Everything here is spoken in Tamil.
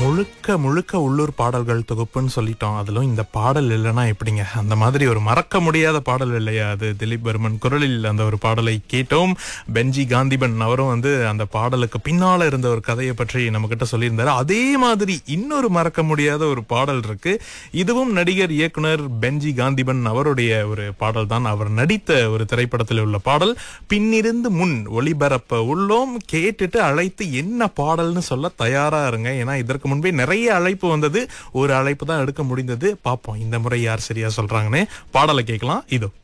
முழுக்க முழுக்க உள்ளூர் பாடல்கள் தொகுப்புன்னு சொல்லிட்டோம் அதிலும் இந்த பாடல் இல்லைன்னா எப்படிங்க அந்த மாதிரி ஒரு மறக்க முடியாத பாடல் இல்லையா அது திலீப் பர்மன் குரலில் அந்த ஒரு பாடலை கேட்டோம் பென்ஜி காந்திபன் அவரும் வந்து அந்த பாடலுக்கு பின்னால இருந்த ஒரு கதையை பற்றி நம்ம கிட்ட சொல்லியிருந்தாரு அதே மாதிரி இன்னொரு மறக்க முடியாத ஒரு பாடல் இருக்கு இதுவும் நடிகர் இயக்குனர் பென்ஜி காந்திபன் அவருடைய ஒரு பாடல் தான் அவர் நடித்த ஒரு திரைப்படத்தில் உள்ள பாடல் பின்னிருந்து முன் ஒளிபரப்ப உள்ளோம் கேட்டுட்டு அழைத்து என்ன பாடல்னு சொல்ல தயாரா இருங்க ஏன்னா இதற்கு முன்பே நிறைய அழைப்பு வந்தது ஒரு அழைப்பு தான் எடுக்க முடிந்தது பார்ப்போம் இந்த முறை யார் சரியா சொல்றாங்கன்னு பாடலை கேட்கலாம் இதோ